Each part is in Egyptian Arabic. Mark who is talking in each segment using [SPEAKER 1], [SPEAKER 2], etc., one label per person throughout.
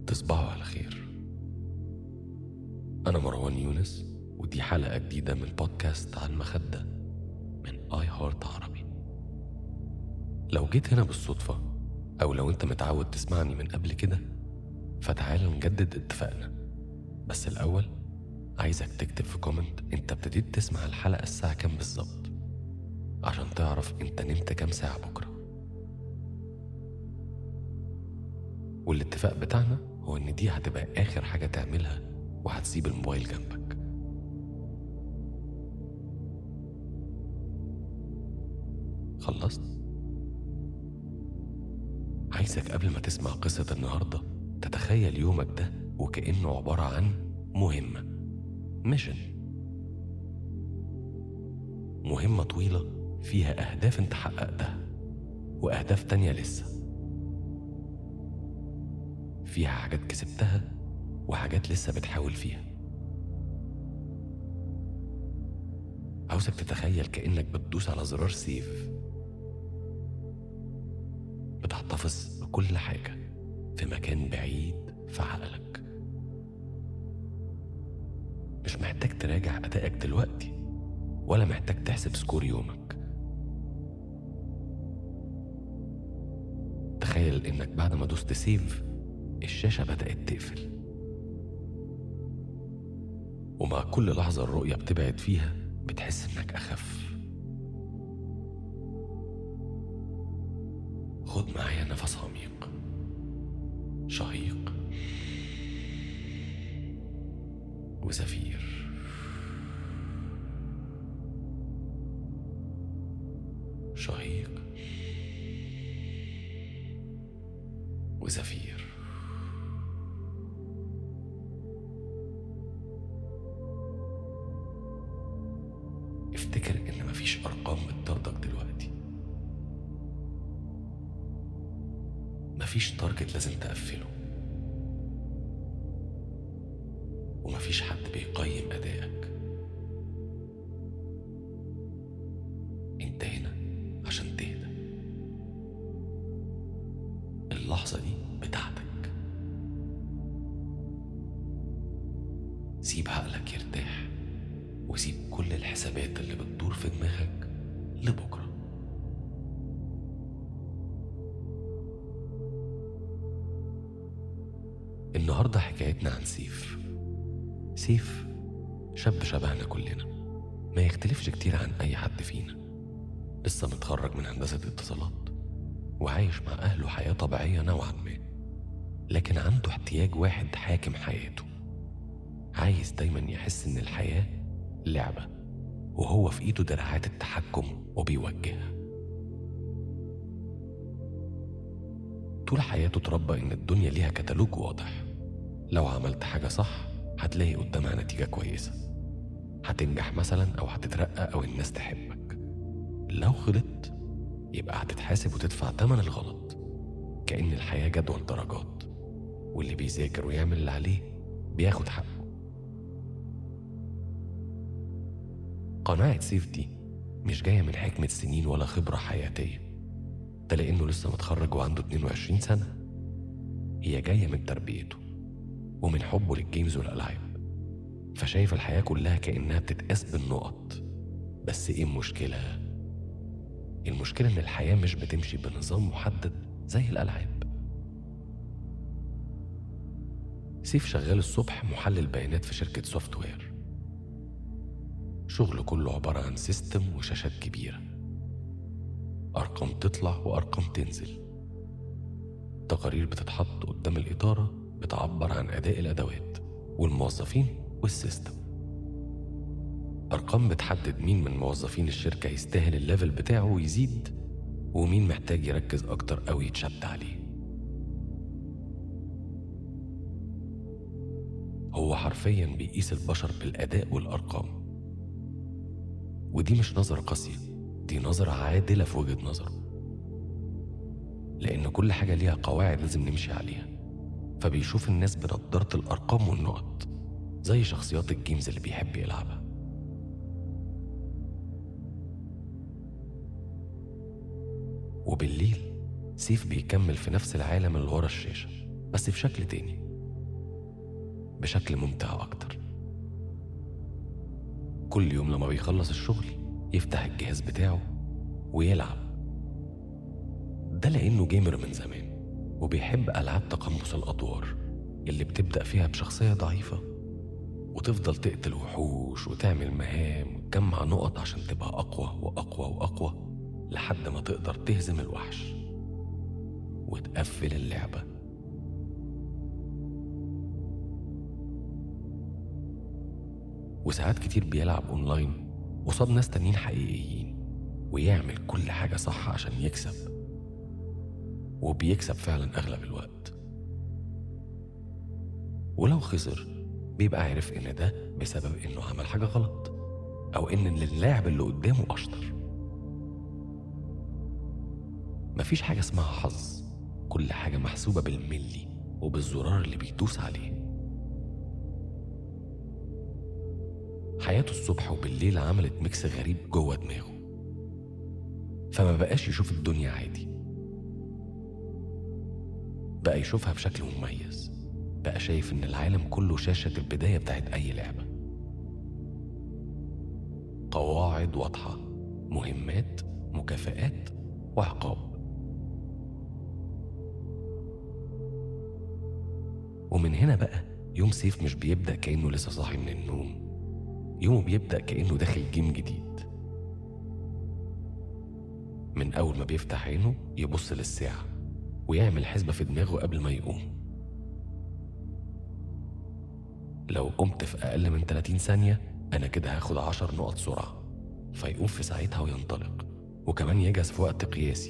[SPEAKER 1] تصبحوا على خير أنا مروان يونس ودي حلقة جديدة من بودكاست على المخدة من آي هارت عربي لو جيت هنا بالصدفة أو لو أنت متعود تسمعني من قبل كده فتعال نجدد اتفاقنا بس الأول عايزك تكتب في كومنت أنت ابتديت تسمع الحلقة الساعة كام بالظبط عشان تعرف أنت نمت كام ساعة بكرة والاتفاق بتاعنا هو إن دي هتبقى آخر حاجة تعملها وهتسيب الموبايل جنبك خلصت؟ عايزك قبل ما تسمع قصة النهاردة تتخيل يومك ده وكأنه عبارة عن مهمة ميشن مهمة طويلة فيها أهداف أنت حققتها وأهداف تانية لسه فيها حاجات كسبتها وحاجات لسه بتحاول فيها عاوزك تتخيل كأنك بتدوس على زرار سيف بتحتفظ بكل حاجة في مكان بعيد في عقلك مش محتاج تراجع أدائك دلوقتي ولا محتاج تحسب سكور يومك تخيل إنك بعد ما دوست سيف الشاشة بدأت تقفل ومع كل لحظة الرؤية بتبعد فيها بتحس إنك أخف خد معايا نفس عميق شهيق وزفير شهيق وزفير افتكر ان مفيش ارقام بتطاردك دلوقتي مفيش تارجت لازم تقفله ومفيش حد بيقيم ادائك انت هنا عشان تهدى اللحظة دي بتاعتك سيب عقلك يرتاح وسيب كل الحسابات اللي بتدور في دماغك لبكرة النهاردة حكايتنا عن سيف سيف شاب شبهنا كلنا ما يختلفش كتير عن أي حد فينا لسه متخرج من هندسة اتصالات وعايش مع أهله حياة طبيعية نوعا ما لكن عنده احتياج واحد حاكم حياته عايز دايما يحس إن الحياة لعبة وهو في إيده دراعات التحكم وبيوجهها طول حياته اتربى إن الدنيا ليها كتالوج واضح لو عملت حاجة صح هتلاقي قدامها نتيجة كويسة هتنجح مثلا أو هتترقى أو الناس تحبك لو غلطت يبقى هتتحاسب وتدفع تمن الغلط كأن الحياة جدول درجات واللي بيذاكر ويعمل اللي عليه بياخد حقه قناعة سيف دي مش جاية من حكمة سنين ولا خبرة حياتية ده لأنه لسه متخرج وعنده 22 سنة هي جاية من تربيته ومن حبه للجيمز والألعاب فشايف الحياة كلها كأنها بتتقاس بالنقط بس إيه المشكلة؟ المشكلة إن الحياة مش بتمشي بنظام محدد زي الألعاب سيف شغال الصبح محلل بيانات في شركة سوفت وير شغله كله عبارة عن سيستم وشاشات كبيرة أرقام تطلع وأرقام تنزل تقارير بتتحط قدام الإدارة بتعبر عن أداء الأدوات والموظفين والسيستم أرقام بتحدد مين من موظفين الشركة يستاهل الليفل بتاعه ويزيد ومين محتاج يركز أكتر أو يتشد عليه هو حرفيا بيقيس البشر بالأداء والأرقام ودي مش نظرة قاسية دي نظرة عادلة في وجهة نظره لأن كل حاجة ليها قواعد لازم نمشي عليها فبيشوف الناس بنضارة الأرقام والنقط زي شخصيات الجيمز اللي بيحب يلعبها وبالليل سيف بيكمل في نفس العالم اللي ورا الشاشة بس في شكل تاني بشكل ممتع أكتر كل يوم لما بيخلص الشغل يفتح الجهاز بتاعه ويلعب ده لأنه جيمر من زمان وبيحب ألعاب تقمص الأدوار اللي بتبدأ فيها بشخصية ضعيفة وتفضل تقتل وحوش وتعمل مهام وتجمع نقط عشان تبقى أقوى وأقوى وأقوى لحد ما تقدر تهزم الوحش وتقفل اللعبة وساعات كتير بيلعب أونلاين قصاد ناس تانيين حقيقيين ويعمل كل حاجة صح عشان يكسب وبيكسب فعلا أغلب الوقت ولو خسر بيبقى عارف إن ده بسبب إنه عمل حاجة غلط أو إن اللاعب اللي قدامه أشطر مفيش حاجة اسمها حظ كل حاجة محسوبة بالملي وبالزرار اللي بيدوس عليه حياته الصبح وبالليل عملت ميكس غريب جوه دماغه فما بقاش يشوف الدنيا عادي بقى يشوفها بشكل مميز بقى شايف إن العالم كله شاشة البداية بتاعت أي لعبة قواعد واضحة مهمات مكافآت وعقاب ومن هنا بقى يوم سيف مش بيبدأ كأنه لسه صاحي من النوم يومه بيبدأ كأنه داخل جيم جديد من أول ما بيفتح عينه يبص للساعة ويعمل حسبة في دماغه قبل ما يقوم لو قمت في أقل من 30 ثانية أنا كده هاخد عشر نقط سرعة فيقوم في ساعتها وينطلق وكمان يجهز في وقت قياسي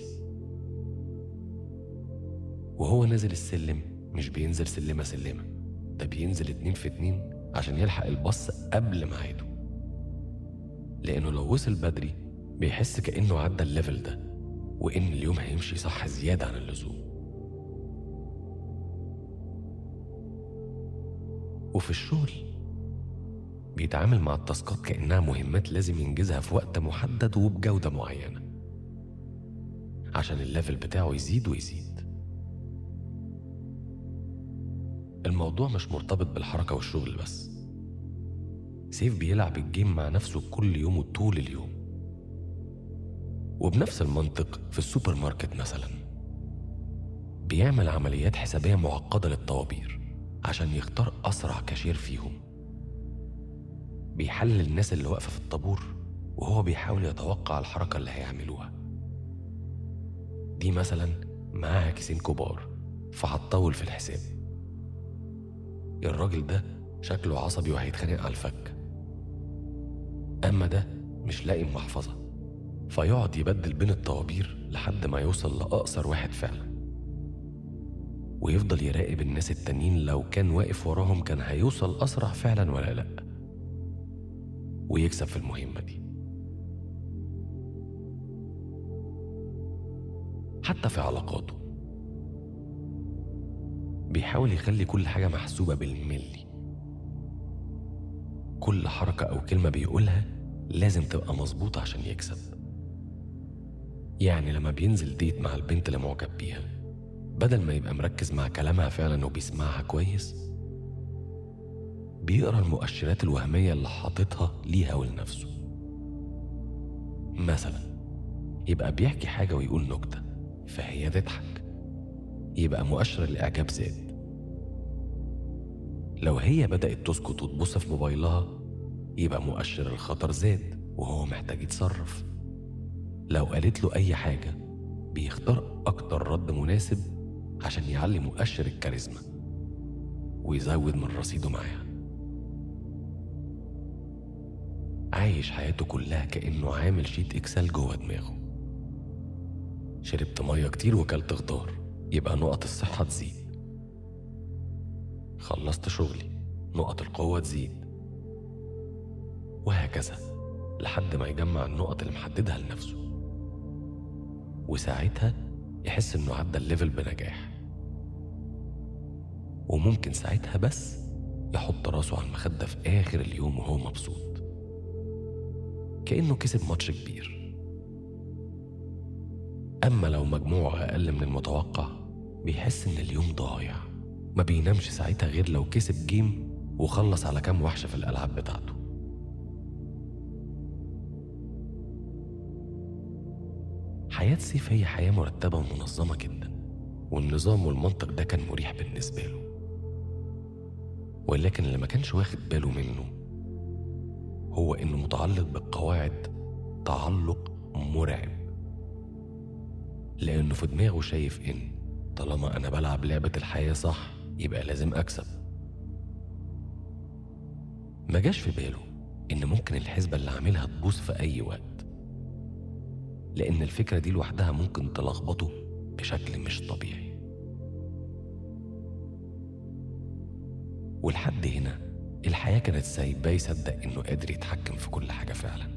[SPEAKER 1] وهو نازل السلم مش بينزل سلمة سلمة ده بينزل اتنين في اتنين عشان يلحق الباص قبل ميعاده لأنه لو وصل بدري بيحس كأنه عدى الليفل ده وإن اليوم هيمشي صح زيادة عن اللزوم وفي الشغل بيتعامل مع التاسكات كأنها مهمات لازم ينجزها في وقت محدد وبجودة معينة عشان الليفل بتاعه يزيد ويزيد الموضوع مش مرتبط بالحركة والشغل بس سيف بيلعب الجيم مع نفسه كل يوم وطول اليوم وبنفس المنطق في السوبر ماركت مثلا بيعمل عمليات حسابية معقدة للطوابير عشان يختار أسرع كاشير فيهم بيحلل الناس اللي واقفة في الطابور وهو بيحاول يتوقع الحركة اللي هيعملوها دي مثلا معاها كيسين كبار فهتطول في الحساب الراجل ده شكله عصبي وهيتخانق على الفك أما ده مش لاقي محفظة فيقعد يبدل بين الطوابير لحد ما يوصل لأقصر واحد فعلا ويفضل يراقب الناس التانيين لو كان واقف وراهم كان هيوصل أسرع فعلا ولا لأ ويكسب في المهمة دي حتى في علاقاته بيحاول يخلي كل حاجة محسوبة بالملي كل حركة أو كلمة بيقولها لازم تبقى مظبوطة عشان يكسب يعني لما بينزل ديت مع البنت اللي معجب بيها بدل ما يبقى مركز مع كلامها فعلا وبيسمعها كويس بيقرا المؤشرات الوهمية اللي حاططها ليها ولنفسه مثلا يبقى بيحكي حاجة ويقول نكتة فهي تضحك يبقى مؤشر الإعجاب زاد لو هي بدأت تسكت وتبص في موبايلها يبقى مؤشر الخطر زاد وهو محتاج يتصرف لو قالت له أي حاجة بيختار أكتر رد مناسب عشان يعلي مؤشر الكاريزما ويزود من رصيده معاها عايش حياته كلها كأنه عامل شيت إكسل جوه دماغه شربت مية كتير وكلت خضار يبقى نقط الصحة تزيد خلصت شغلي نقط القوة تزيد وهكذا لحد ما يجمع النقط اللي محددها لنفسه وساعتها يحس انه عدى الليفل بنجاح وممكن ساعتها بس يحط راسه على المخدة في آخر اليوم وهو مبسوط كأنه كسب ماتش كبير أما لو مجموعه أقل من المتوقع بيحس إن اليوم ضايع ما بينامش ساعتها غير لو كسب جيم وخلص على كام وحش في الألعاب بتاعته حياة سيف هي حياة مرتبة ومنظمة جدا والنظام والمنطق ده كان مريح بالنسبة له ولكن اللي ما كانش واخد باله منه هو إنه متعلق بالقواعد تعلق مرعب لأنه في دماغه شايف إن طالما أنا بلعب لعبة الحياة صح يبقى لازم أكسب ما جاش في باله إن ممكن الحسبة اللي عاملها تبوظ في أي وقت لأن الفكرة دي لوحدها ممكن تلخبطه بشكل مش طبيعي ولحد هنا الحياة كانت سايباه يصدق إنه قادر يتحكم في كل حاجة فعلا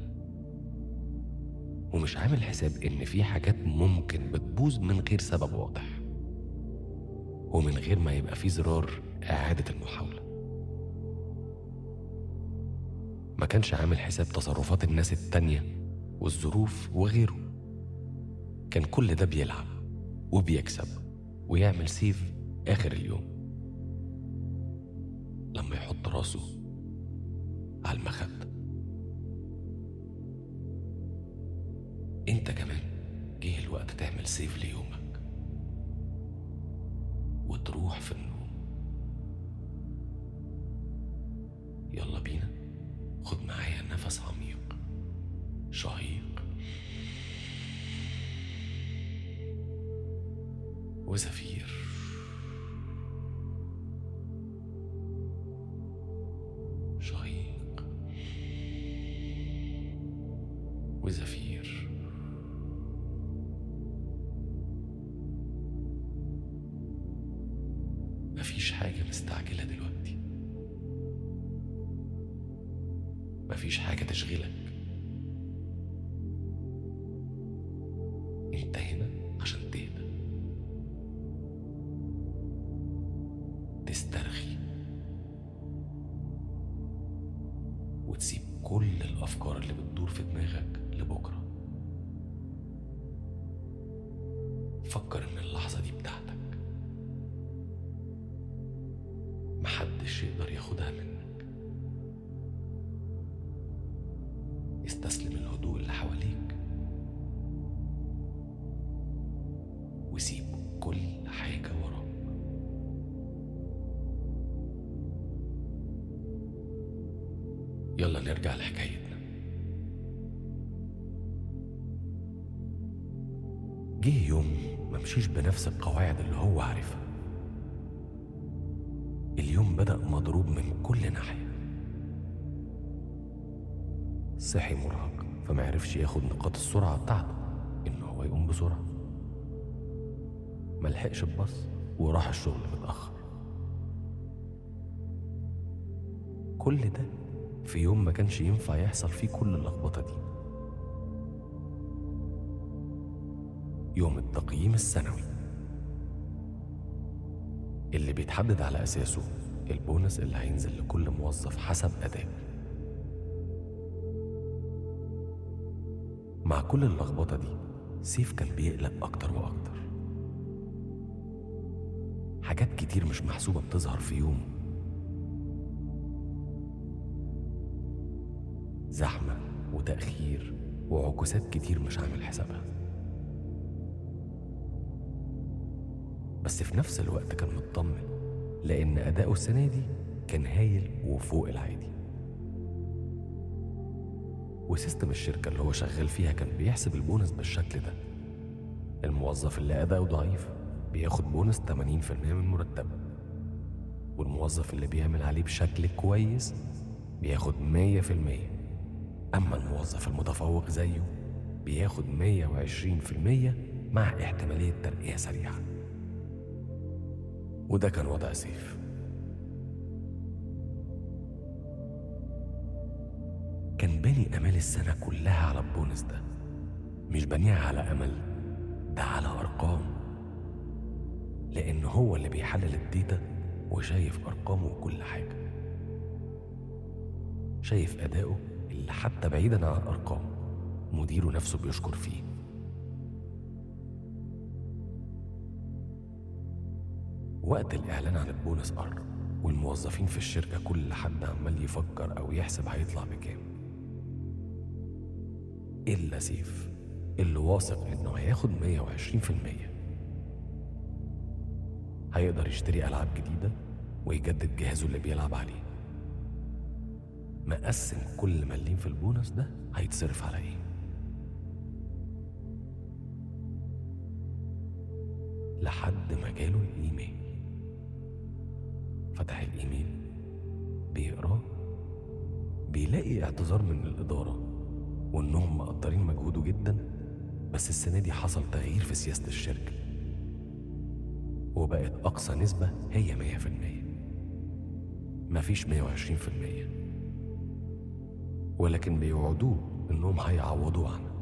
[SPEAKER 1] ومش عامل حساب إن في حاجات ممكن بتبوظ من غير سبب واضح ومن غير ما يبقى في زرار إعادة المحاولة ما كانش عامل حساب تصرفات الناس التانية والظروف وغيره كان كل ده بيلعب وبيكسب ويعمل سيف آخر اليوم لما يحط راسه على المخدة انت كمان جه الوقت تعمل سيف ليومك وتروح في النوم يلا بينا خد معايا نفس عميق شهيق وزفير شهيق وزفير مفيش حاجة مستعجلة دلوقتي مفيش حاجة تشغلك انت هنا عشان تهدى تسترخي وتسيب كل الأفكار اللي بتدور في دماغك لبكرة فكر إن اللحظة دي بتاعتك محدش يقدر ياخدها منك استسلم الهدوء اللي حواليك وسيب كل حاجة وراك يلا نرجع لحكايتنا جه يوم ممشيش بنفس القواعد اللي هو عارفها اليوم بدأ مضروب من كل ناحية صحي مرهق فمعرفش ياخد نقاط السرعة بتاعته إن هو يقوم بسرعة ملحقش الباص وراح الشغل متأخر كل ده في يوم ما كانش ينفع يحصل فيه كل اللخبطة دي يوم التقييم السنوي اللي بيتحدد على أساسه البونص اللي هينزل لكل موظف حسب أدائه مع كل اللخبطة دي سيف كان بيقلق أكتر وأكتر حاجات كتير مش محسوبة بتظهر في يوم زحمة وتأخير وعكوسات كتير مش عامل حسابها بس في نفس الوقت كان مطمن لأن أداؤه السنة دي كان هايل وفوق العادي وسيستم الشركة اللي هو شغال فيها كان بيحسب البونص بالشكل ده الموظف اللي أداؤه ضعيف بياخد بونص 80% من مرتبه والموظف اللي بيعمل عليه بشكل كويس بياخد 100% أما الموظف المتفوق زيه بياخد 120% مع احتمالية ترقية سريعة وده كان وضع سيف كان باني أمال السنة كلها على البونس ده مش بانيها على أمل ده على أرقام لأن هو اللي بيحلل الديتا وشايف أرقامه وكل حاجة شايف أداؤه اللي حتى بعيدا عن الأرقام مديره نفسه بيشكر فيه وقت الإعلان عن البونص قرب والموظفين في الشركة كل حد عمال يفكر أو يحسب هيطلع بكام إلا سيف اللي واثق إنه هياخد 120% هيقدر يشتري ألعاب جديدة ويجدد جهازه اللي بيلعب عليه مقسم كل مليم في البونص ده هيتصرف على ايه لحد ما جاله الايميل فتح الايميل بيقراه بيلاقي اعتذار من الاداره وانهم مقدرين مجهوده جدا بس السنه دي حصل تغيير في سياسه الشركه وبقت اقصى نسبه هي 100% مفيش 120% ولكن بيوعدوه انهم هيعوضوه عنها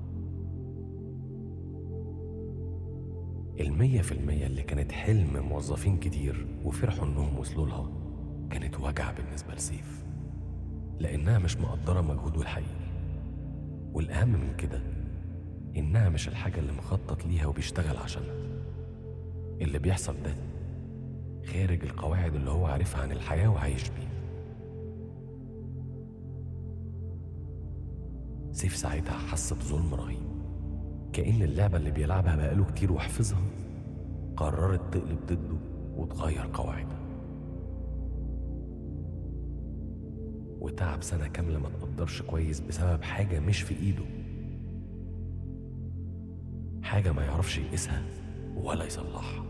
[SPEAKER 1] المية في المية اللي كانت حلم موظفين كتير وفرحوا انهم وصلوا لها كانت وجع بالنسبة لسيف لأنها مش مقدرة مجهوده الحقيقي والأهم من كده إنها مش الحاجة اللي مخطط ليها وبيشتغل عشانها اللي بيحصل ده خارج القواعد اللي هو عارفها عن الحياة وعايش بيها سيف ساعتها حس بظلم رهيب كأن اللعبة اللي بيلعبها بقاله كتير وحفظها قررت تقلب ضده وتغير قواعدها وتعب سنة كاملة ما تقدرش كويس بسبب حاجة مش في إيده حاجة ما يعرفش يقيسها ولا يصلحها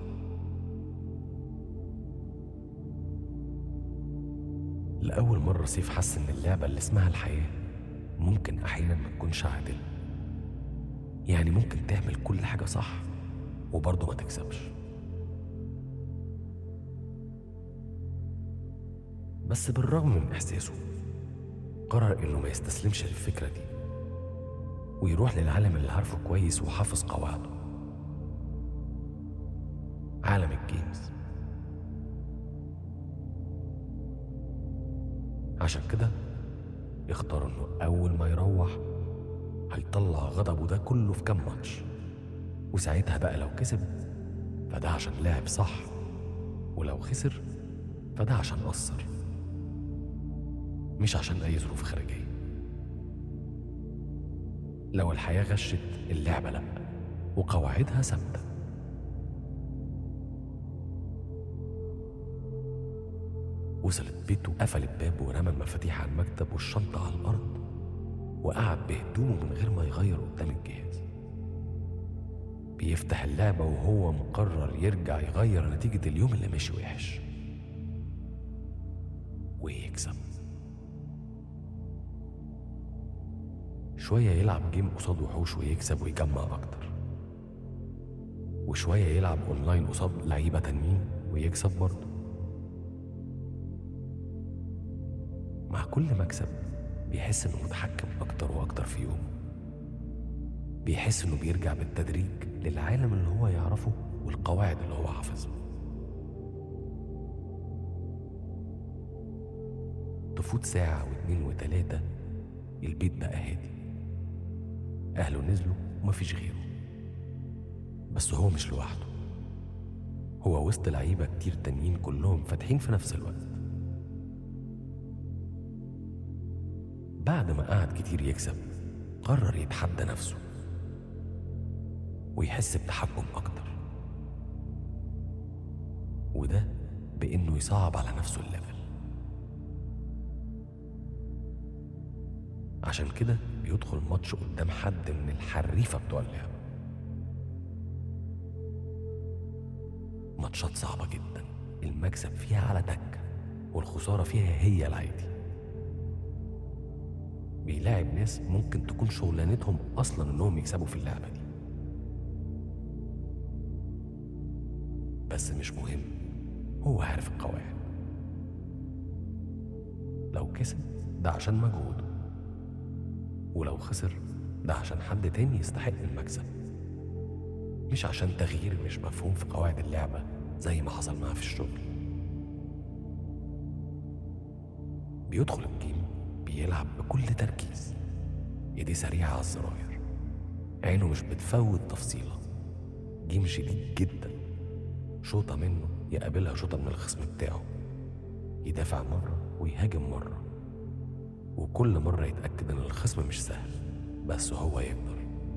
[SPEAKER 1] لأول مرة سيف حس إن اللعبة اللي اسمها الحياة ممكن أحيانا ما تكونش عادلة يعني ممكن تعمل كل حاجة صح وبرضه ما تكسبش بس بالرغم من إحساسه قرر إنه ما يستسلمش للفكرة دي ويروح للعالم اللي عارفه كويس وحافظ قواعده عالم الجيمز عشان كده اختار انه اول ما يروح هيطلع غضبه ده كله في كام ماتش وساعتها بقى لو كسب فده عشان لعب صح ولو خسر فده عشان قصر مش عشان اي ظروف خارجيه لو الحياه غشت اللعبه لا وقواعدها ثابته وصل البيت وقفل الباب ورمى المفاتيح على المكتب والشنطة على الأرض وقعد بهدومه من غير ما يغير قدام الجهاز بيفتح اللعبة وهو مقرر يرجع يغير نتيجة اليوم اللي مشي وحش ويكسب شوية يلعب جيم قصاد وحوش ويكسب ويجمع أكتر وشوية يلعب أونلاين قصاد لعيبة تانيين ويكسب برضه مع كل مكسب بيحس انه متحكم اكتر واكتر في يومه بيحس انه بيرجع بالتدريج للعالم اللي هو يعرفه والقواعد اللي هو حافظها تفوت ساعة واتنين وتلاتة البيت بقى هادي أهله نزلوا ومفيش غيره بس هو مش لوحده هو وسط لعيبة كتير تانيين كلهم فاتحين في نفس الوقت بعد ما قعد كتير يكسب قرر يتحدى نفسه ويحس بتحكم أكتر وده بإنه يصعب على نفسه الليفل عشان كده بيدخل ماتش قدام حد من الحريفة بتوع اللعبة ماتشات صعبة جدا المكسب فيها على تكة والخسارة فيها هي العادي بيلاعب ناس ممكن تكون شغلانتهم اصلا انهم يكسبوا في اللعبه دي بس مش مهم هو عارف القواعد لو كسب ده عشان مجهوده ولو خسر ده عشان حد تاني يستحق المكسب مش عشان تغيير مش مفهوم في قواعد اللعبة زي ما حصل معاه في الشغل بيدخل الجيم بيلعب بكل تركيز ايديه سريعة على الزراير عينه مش بتفوت تفصيلة جيم شديد جدا شوطة منه يقابلها شوطة من الخصم بتاعه يدافع مرة ويهاجم مرة وكل مرة يتأكد إن الخصم مش سهل بس هو يقدر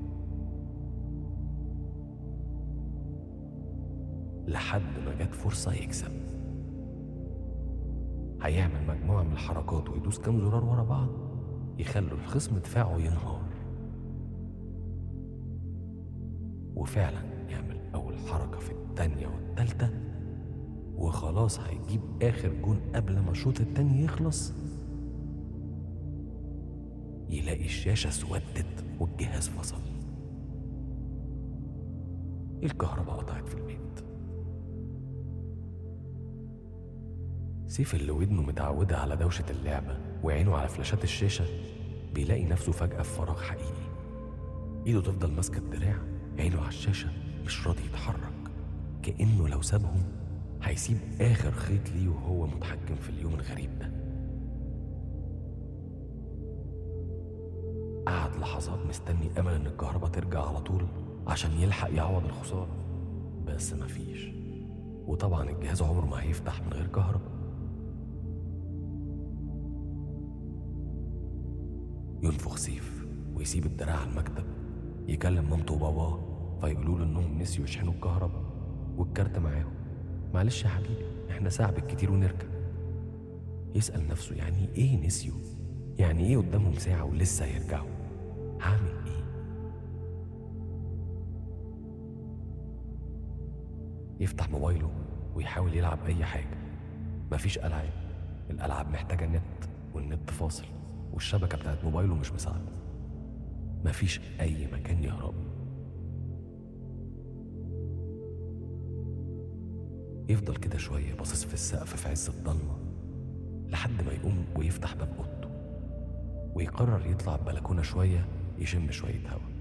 [SPEAKER 1] لحد ما جت فرصة يكسب هيعمل مجموعة من الحركات ويدوس كام زرار ورا بعض يخلوا الخصم دفاعه ينهار وفعلا يعمل أول حركة في التانية والتالتة وخلاص هيجيب آخر جون قبل ما الشوط التاني يخلص يلاقي الشاشة اسودت والجهاز فصل الكهرباء قطعت في البيت سيف اللي ودنه متعودة على دوشة اللعبة وعينه على فلاشات الشاشة بيلاقي نفسه فجأة في فراغ حقيقي ايده تفضل ماسكة الدراع عينه على الشاشة مش راضي يتحرك كأنه لو سابهم هيسيب آخر خيط ليه وهو متحكم في اليوم الغريب ده قعد لحظات مستني أمل إن الكهرباء ترجع على طول عشان يلحق يعوض الخسارة بس مفيش وطبعا الجهاز عمره ما هيفتح من غير كهرباء ينفخ سيف ويسيب الدراع على المكتب يكلم مامته وباباه فيقولوا له انهم نسيوا يشحنوا الكهرباء والكارت معاهم معلش يا حبيبي احنا ساعة بالكتير ونركب يسأل نفسه يعني ايه نسيوا يعني ايه قدامهم ساعة ولسه هيرجعوا هعمل ايه يفتح موبايله ويحاول يلعب اي حاجة مفيش ألعاب الألعاب محتاجة نت والنت فاصل والشبكة بتاعت موبايله مش مساعدة مفيش أي مكان يهرب يفضل كده شوية باصص في السقف في عز الضلمة لحد ما يقوم ويفتح باب أوضته ويقرر يطلع البلكونة شوية يشم شوية هوا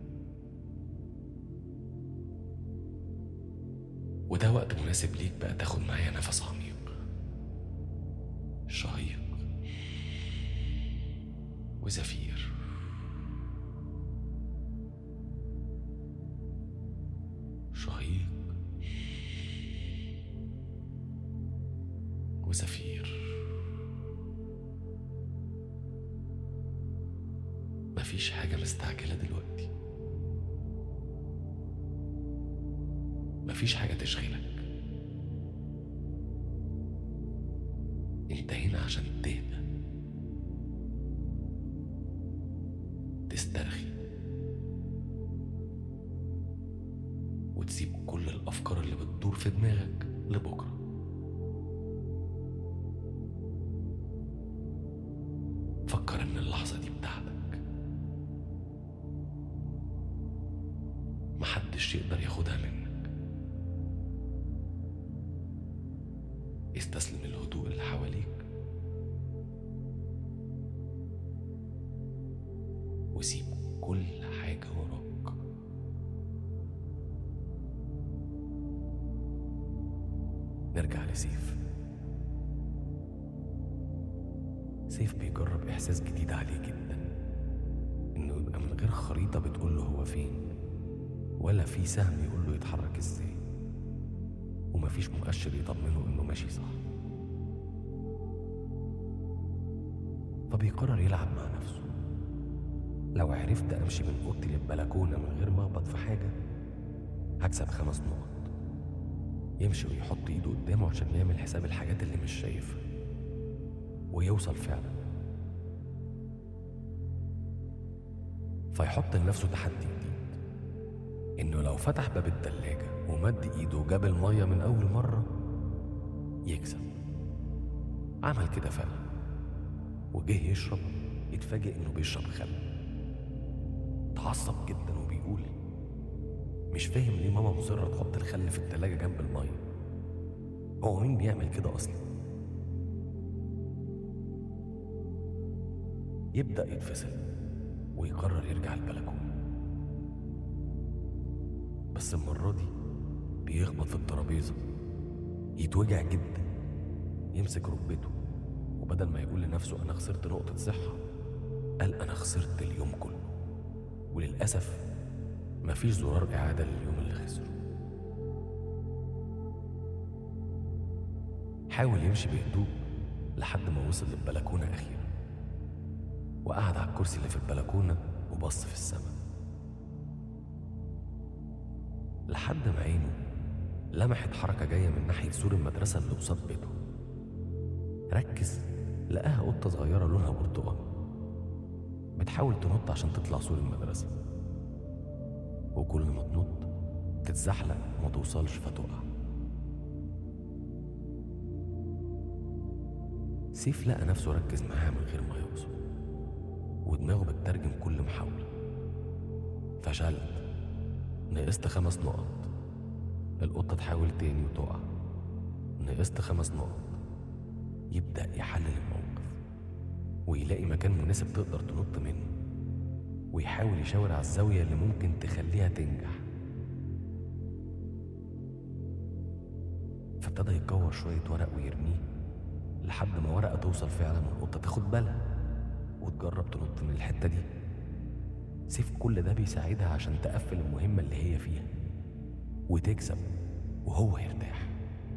[SPEAKER 1] وده وقت مناسب ليك بقى تاخد معايا نفس عميق شهيق وزفير شهيق وزفير مفيش حاجة مستعجلة دلوقتي مفيش حاجة تشغلك انت هنا عشان تهدى تسترخي وتسيب كل الأفكار اللي بتدور في دماغك لبكرة فكر إن اللحظة دي بتاعتك محدش يقدر ياخدها منك استسلم للهدوء اللي حواليك وسيب كل حاجة وراك نرجع لسيف سيف بيجرب إحساس جديد عليه جدا إنه يبقى من غير خريطة بتقول له هو فين ولا في سهم يقول له يتحرك إزاي ومفيش مؤشر يطمنه إنه ماشي صح فبيقرر يلعب مع نفسه لو عرفت امشي من اوضتي للبلكونه من غير ما اخبط في حاجه هكسب خمس نقط يمشي ويحط ايده قدامه عشان يعمل حساب الحاجات اللي مش شايفها ويوصل فعلا فيحط لنفسه تحدي جديد انه لو فتح باب التلاجة ومد ايده وجاب المية من اول مرة يكسب عمل كده فعلا وجه يشرب يتفاجئ انه بيشرب خل اتعصب جدا وبيقول مش فاهم ليه ماما مصرة تحط الخل في التلاجة جنب المية هو مين بيعمل كده أصلا يبدأ يتفصل ويقرر يرجع البلكونة بس المرة دي بيخبط في الترابيزة يتوجع جدا يمسك ركبته وبدل ما يقول لنفسه أنا خسرت نقطة صحة قال أنا خسرت اليوم كله وللأسف مفيش زرار إعادة لليوم اللي خسره حاول يمشي بهدوء لحد ما وصل للبلكونة أخيرا وقعد على الكرسي اللي في البلكونة وبص في السماء لحد ما عينه لمحت حركة جاية من ناحية سور المدرسة اللي قصاد بيته ركز لقاها قطة صغيرة لونها برتقاني بتحاول تنط عشان تطلع سور المدرسة وكل ما تنط تتزحلق وما توصلش فتقع سيف لقى نفسه ركز معاها من غير ما يقصد ودماغه بتترجم كل محاولة فشلت نقصت خمس نقط القطة تحاول تاني وتقع نقصت خمس نقط يبدأ يحلل الموقف ويلاقي مكان مناسب تقدر تنط منه ويحاول يشاور على الزاوية اللي ممكن تخليها تنجح فابتدى يكور شوية ورق ويرميه لحد ما ورقة توصل فعلا والقطة تاخد بالها وتجرب تنط من الحتة دي سيف كل ده بيساعدها عشان تقفل المهمة اللي هي فيها وتكسب وهو يرتاح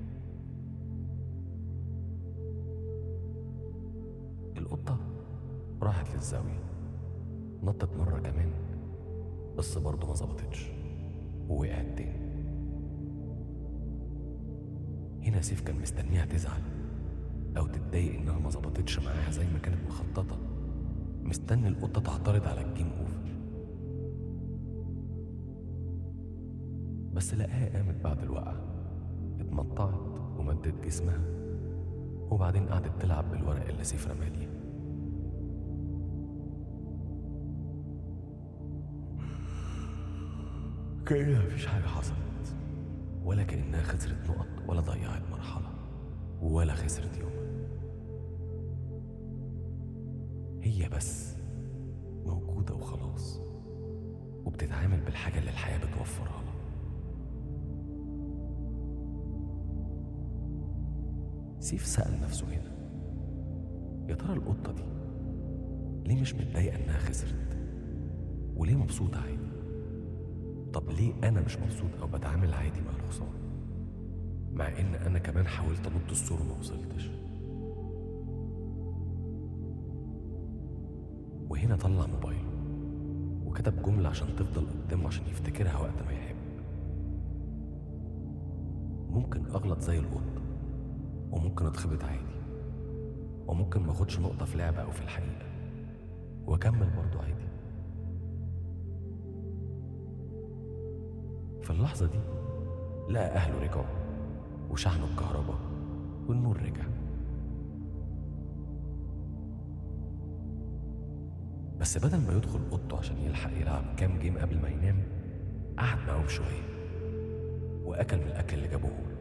[SPEAKER 1] القطة راحت للزاوية نطت مرة كمان بس برضه ما ظبطتش ووقعت تاني هنا سيف كان مستنيها تزعل أو تتضايق إنها ما ظبطتش معاها زي ما كانت مخططة مستني القطة تعترض على الجيم أوفر بس لقاها قامت بعد الوقعة اتمطعت ومدت جسمها وبعدين قعدت تلعب بالورق اللي سيف رماليه كأنها مفيش حاجة حصلت ولا كأنها خسرت نقط ولا ضيعت مرحلة ولا خسرت يوم هي بس موجودة وخلاص وبتتعامل بالحاجة اللي الحياة بتوفرها لها سيف سأل نفسه هنا يا ترى القطة دي ليه مش متضايقة إنها خسرت وليه مبسوطة عادي طب ليه أنا مش مبسوط أو بتعامل عادي مع الخسارة مع إن أنا كمان حاولت أنط السور وما وصلتش وهنا طلع موبايله وكتب جملة عشان تفضل قدامه عشان يفتكرها وقت ما يحب ممكن أغلط زي القط وممكن أتخبط عادي وممكن ما اخدش نقطة في لعبة أو في الحقيقة وأكمل برضه عادي في اللحظة دي لقى أهله رجعوا وشحنوا الكهرباء والنور رجع بس بدل ما يدخل اوضته عشان يلحق يلعب كام جيم قبل ما ينام قعد معاهم شوية وأكل من الأكل اللي جابوه له.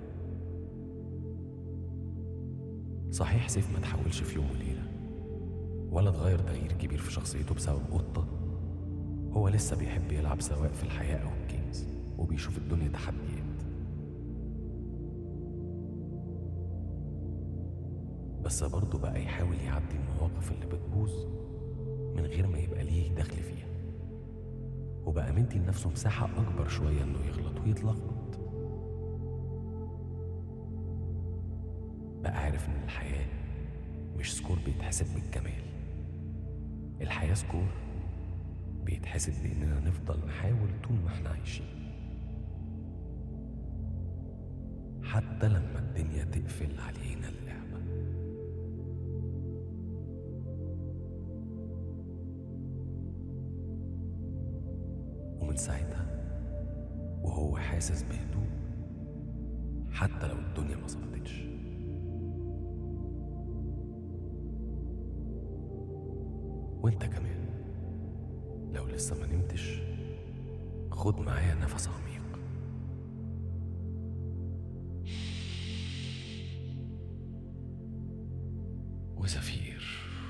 [SPEAKER 1] صحيح سيف ما تحولش في يوم وليلة ولا اتغير تغيير كبير في شخصيته بسبب قطة هو لسه بيحب يلعب سواء في الحياة أو الجيمز وبيشوف الدنيا تحديات بس برضه بقى يحاول يعدي المواقف اللي بتبوظ من غير ما يبقى ليه دخل فيها وبقى مدي لنفسه مساحة أكبر شوية إنه يغلط ويتلخبط بقى عارف إن الحياة مش سكور بيتحسب بالكمال الحياة سكور بيتحسب بإننا نفضل نحاول طول ما احنا عايشين حتى لما الدنيا تقفل علينا اللعبة ومن ساعتها وهو حاسس بهدوء حتى لو الدنيا ما ظبطتش وانت كمان لو لسه ما نمتش خد معايا نفس عميق وزفير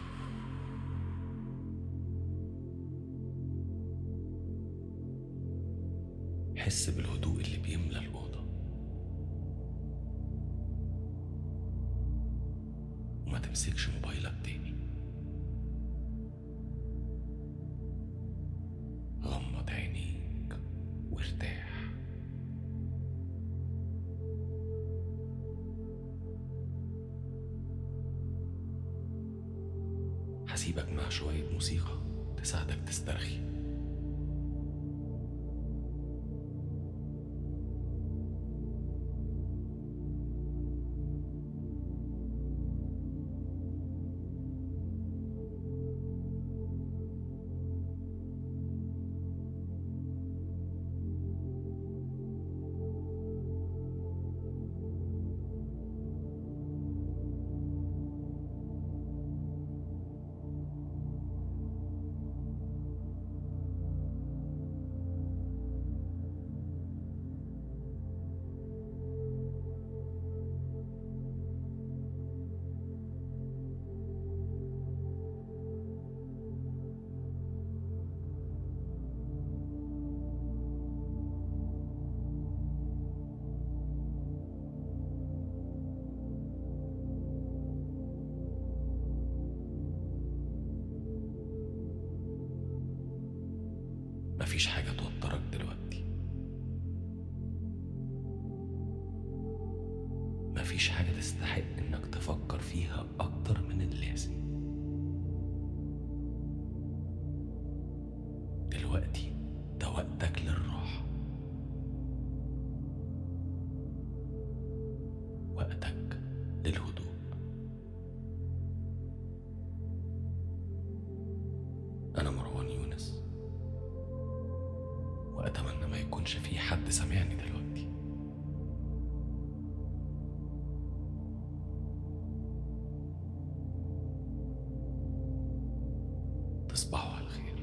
[SPEAKER 1] حس بالهدوء اللي بيملى الأوضة وما تمسكش موبايلك تاني غمض عينيك وارتاح هسيبك مع شوية موسيقى تساعدك تسترخي مفيش حاجة توترك دلوقتي مفيش حاجة تستحق إنك تفكر فيها أكتر من اللازم دلوقتي ده وقتك للراحة وقتك للهدوء أنا مروان يونس وأتمنى ما يكونش في حد سامعني دلوقتي تصبحوا على خير